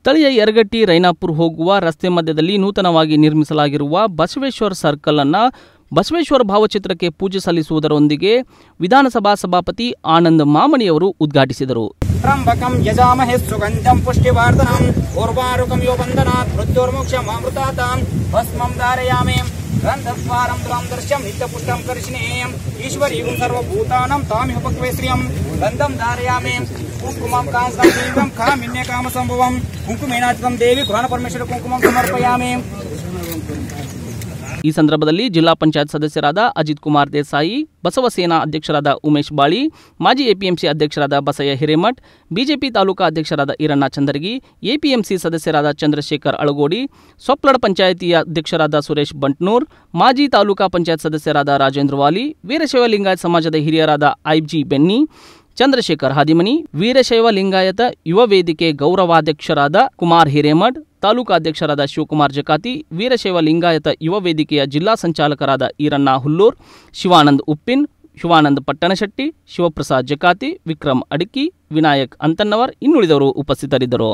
ಸ್ಥಳೀಯ ಯರಗಟ್ಟಿ ರೈನಾಪುರ್ ಹೋಗುವ ರಸ್ತೆ ಮಧ್ಯದಲ್ಲಿ ನೂತನವಾಗಿ ನಿರ್ಮಿಸಲಾಗಿರುವ ಬಸವೇಶ್ವರ ಸರ್ಕಲ್ ಅನ್ನು ಬಸವೇಶ್ವರ ಭಾವಚಿತ್ರಕ್ಕೆ ಪೂಜೆ ಸಲ್ಲಿಸುವುದರೊಂದಿಗೆ ವಿಧಾನಸಭಾ ಸಭಾಪತಿ ಆನಂದ್ ಮಾಮಣಿಯವರು ಉದ್ಘಾಟಿಸಿದರು त्र्यम्बकं यजामहे सुगन्धं पुष्टिवर्धनम् उर्वारुकं यो बन्धनात् मृत्योर्मोक्षमामृतातां भस्मं धारयामि गन्धस्वारं द्वां दृश्यं नित्यपुष्टं कर्षणेयम् ईश्वरीगुं सर्वभूतानां तामिह पक्वे श्रियं गन्धं धारयामि कुङ्कुमं कांसं कामिन्यकामसम्भवं कुङ्कुमेनाचितं देवी पुराणपरमेश्वर कुङ्कुमं समर्पयामि ಈ ಸಂದರ್ಭದಲ್ಲಿ ಜಿಲ್ಲಾ ಪಂಚಾಯತ್ ಸದಸ್ಯರಾದ ಅಜಿತ್ ಕುಮಾರ್ ದೇಸಾಯಿ ಬಸವಸೇನಾ ಅಧ್ಯಕ್ಷರಾದ ಉಮೇಶ್ ಬಾಳಿ ಮಾಜಿ ಎಪಿಎಂಸಿ ಅಧ್ಯಕ್ಷರಾದ ಬಸಯ್ಯ ಹಿರೇಮಠ್ ಬಿಜೆಪಿ ತಾಲೂಕಾ ಅಧ್ಯಕ್ಷರಾದ ಈರಣ್ಣ ಚಂದರ್ಗಿ ಎಪಿಎಂಸಿ ಸದಸ್ಯರಾದ ಚಂದ್ರಶೇಖರ್ ಅಳಗೋಡಿ ಸೊಪ್ಲಡ್ ಪಂಚಾಯಿತಿಯ ಅಧ್ಯಕ್ಷರಾದ ಸುರೇಶ್ ಬಂಟ್ನೂರ್ ಮಾಜಿ ತಾಲೂಕಾ ಪಂಚಾಯತ್ ಸದಸ್ಯರಾದ ರಾಜೇಂದ್ರ ವಾಲಿ ವೀರಶೈವ ಲಿಂಗಾಯತ್ ಸಮಾಜದ ಹಿರಿಯರಾದ ಐಜಿ ಬೆನ್ನಿ ಚಂದ್ರಶೇಖರ್ ಹಾದಿಮನಿ ವೀರಶೈವ ಲಿಂಗಾಯತ ಯುವ ವೇದಿಕೆ ಗೌರವಾಧ್ಯಕ್ಷರಾದ ಕುಮಾರ್ ಹಿರೇಮಠ್ ತಾಲೂಕಾಧ್ಯಕ್ಷರಾದ ಶಿವಕುಮಾರ್ ಜಕಾತಿ ವೀರಶೈವ ಲಿಂಗಾಯತ ಯುವ ವೇದಿಕೆಯ ಜಿಲ್ಲಾ ಸಂಚಾಲಕರಾದ ಈರಣ್ಣ ಹುಲ್ಲೂರ್ ಶಿವಾನಂದ್ ಉಪ್ಪಿನ್ ಶಿವಾನಂದ್ ಪಟ್ಟಣಶೆಟ್ಟಿ ಶಿವಪ್ರಸಾದ್ ಜಕಾತಿ ವಿಕ್ರಮ್ ಅಡಿಕಿ ವಿನಾಯಕ್ ಅಂತನ್ನವರ್ ಇನ್ನುಳಿದವರು ಉಪಸ್ಥಿತರಿದ್ದರು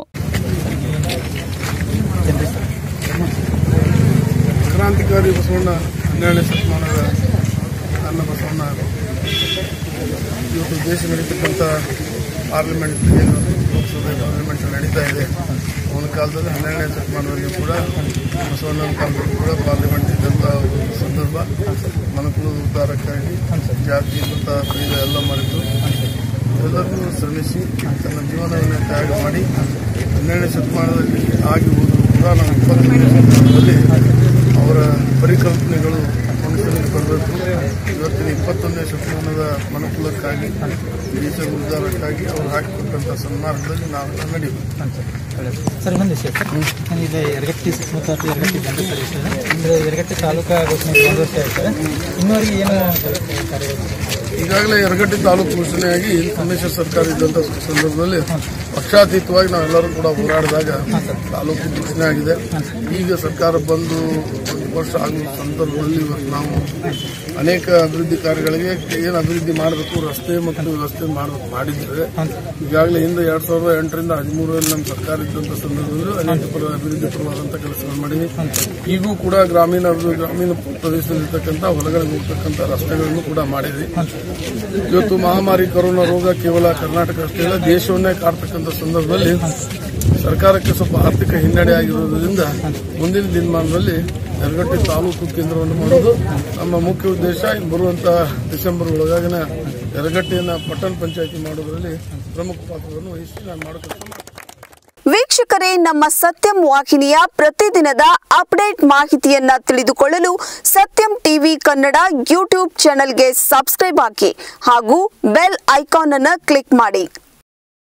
ಕ್ರಾಂತಿಕಾರಿ ಬಸವಣ್ಣ ಹನ್ನೆರಡನೇ ಶತಮಾನದ ಅನ್ನ ಬಸವಣ್ಣ ಇವತ್ತು ದೇಶ ನಡೀತಕ್ಕಂಥ ಪಾರ್ಲಿಮೆಂಟ್ ಏನು ಲೋಕಸಭೆ ಪಾರ್ಲಿಮೆಂಟ್ ನಡೀತಾ ಇದೆ ಅವನ ಕಾಲದಲ್ಲಿ ಹನ್ನೆರಡನೇ ಶತಮಾನದಲ್ಲಿ ಕೂಡ ಬಸವಣ್ಣನ ಕಾಲದಲ್ಲಿ ಕೂಡ ಪಾರ್ಲಿಮೆಂಟ್ ಇದ್ದಂಥ ಒಂದು ಸಂದರ್ಭ ಮನುಕುಲದ ಉದ್ಧಾರಕ್ಕಾಗಿ ಜಾತಿ ಮತ ಭೇದ ಎಲ್ಲ ಮರೆತು ಎಲ್ಲರಿಗೂ ಶ್ರಮಿಸಿ ತನ್ನ ಜೀವನವನ್ನು ತ್ಯಾಗ ಮಾಡಿ ಹನ್ನೆರಡನೇ ಶತಮಾನದಲ್ಲಿ ಆಗಿ ಹೋದರೂ ಕೂಡ ನಾವು ಇಪ್ಪತ್ತನೇ ಶತಮಾನದಲ್ಲಿ ಅವರ ಪರಿಕಲ್ಪನೆಗಳು ಮನುಷ್ಯನಿಗೆ ಬರಬೇಕು ಇವತ್ತಿನ ಇಪ್ಪತ್ತೊಂದನೇ ಶತಮಾನದ ಮನುಕುಲಕ್ಕಾಗಿ ದೇಶದ ಉದ್ಧಾರಕ್ಕಾಗಿ ಅವರು ಹಾಕಿಕೊಟ್ಟಂಥ ಸನ್ಮಾರ್ಗದಲ್ಲಿ ನಾವು ನಡೀಬೇಕು ಸರ್ ಇನ್ನೊಂದು ವಿಷಯ ಸರ್ ಇದು ಯರಗಟ್ಟಿ ಸುತ್ತಮುತ್ತ ಅಥವಾ ಯರಗಟ್ಟಿ ಜನರ ಸರ್ ಇದು ಯರಗಟ್ಟಿ ತಾಲೂಕಾ ಘೋಷಣೆ ಒಂದು ವರ್ಷ ಆಯ್ತು ಸರ್ ಇನ್ನುವರೆಗೆ ಏನು ಕಾರ್ಯಗಳು ಈಗಾಗಲೇ ಯರಗಟ್ಟಿ ತಾಲೂಕು ಘೋಷಣೆಯಾಗಿ ಸಮ್ಮಿಶ್ರ ಸರ್ಕಾರ ಇದ್ದಂಥ ಸಂದರ್ಭದಲ್ಲಿ ಪಕ್ಷಾತೀತವಾಗಿ ನಾವೆಲ್ಲರೂ ಕೂಡ ಹೋರಾಡಿದಾಗ ತಾಲೂಕು ಘೋಷಣೆ ಆಗಿದೆ ಈಗ ಸರ್ಕಾರ ಬಂದು ಒಂದು ವರ್ಷ ಆಗುವ ಸಂದರ್ಭದಲ್ಲಿ ಇವತ್ತು ನಾವು ಅನೇಕ ಅಭಿವೃದ್ಧಿ ಕಾರ್ಯಗಳಿಗೆ ಏನು ಅಭಿವೃದ್ಧಿ ಮಾಡಬೇಕು ರಸ್ತೆ ಮತ್ತು ವ್ಯವಸ್ಥೆ ಮಾಡಬೇಕು ಮಾಡಿದ್ದೇವೆ ಈಗಾಗಲೇ ಹಿಂದೆ ಎರಡ್ ಸಾವಿರದ ಎಂಟರಿಂದ ಹದಿಮೂರರಲ್ಲಿ ನಮ್ಮ ಸರ್ಕಾರ ಇದ್ದಂಥ ಸಂದರ್ಭದಲ್ಲಿ ಅನೇಕ ಪರ ಅಭಿವೃದ್ಧಿ ಪರವಾದಂಥ ಕೆಲಸಗಳು ಮಾಡಿದ್ವಿ ಈಗೂ ಕೂಡ ಗ್ರಾಮೀಣ ಅಭಿವೃದ್ಧಿ- ಗ್ರಾಮೀಣ ಪ್ರದೇಶದಲ್ಲಿರ್ತಕ್ಕಂಥ ಹೊಲಗಳಿಗೆ ಹೋಗ್ತಕ್ಕಂಥ ರಸ್ತೆಗಳನ್ನು ಕೂಡ ಮಾಡಿದ್ವಿ ಇವತ್ತು ಮಹಾಮಾರಿ ಕೊರೋನಾ ರೋಗ ಕೇವಲ ಕರ್ನಾಟಕ ಅಷ್ಟೇ ಅಲ್ಲ ದೇಶವನ್ನೇ ಕಾಡ್ತಕ್ಕಂಥ ಸಂದರ್ಭದಲ್ಲಿ ಸರ್ಕಾರಕ್ಕೆ ಸ್ವಲ್ಪ ಆರ್ಥಿಕ ಹಿನ್ನಡೆ ಆಗಿರುವುದರಿಂದ ಮುಂದಿನ ದಿನಮಾನದಲ್ಲಿ ಯರಗಟ್ಟಿ ತಾಲೂಕು ಕೇಂದ್ರವನ್ನು ಮಾಡೋದು ನಮ್ಮ ಮುಖ್ಯ ಉದ್ದೇಶ ಇನ್ನು ಬರುವಂತಹ ಡಿಸೆಂಬರ್ ಒಳಗಾಗಿನ ಯರಗಟ್ಟಿಯನ್ನ ಪಟ್ಟಣ ಪಂಚಾಯತಿ ಮಾಡೋದರಲ್ಲಿ ಪ್ರಮುಖ ಪಾತ್ರವನ್ನು ವಹಿಸಿ ನಾನು ಮಾಡೋ ಕೆಲಸ ಮಾಡ್ತೀನಿ. ವೀಕ್ಷಕರೇ ನಮ್ಮ ಸತ್ಯಂ ವಾಹಿನಿಯ ಪ್ರತಿದಿನದ ಅಪ್ಡೇಟ್ ಮಾಹಿತಿಯನ್ನ ತಿಳಿದುಕೊಳ್ಳಲು ಸತ್ಯಂ ಟಿವಿ ಕನ್ನಡ ಯೂಟ್ಯೂಬ್ ಚಾನೆಲ್ಗೆ ಸಬ್ಸ್ಕ್ರೈಬ್ ಹಾಕಿ ಹಾಗೂ ಬೆಲ್ ಐಕಾನ್ ಅನ್ನು ಕ್ಲಿಕ್ ಮಾಡಿ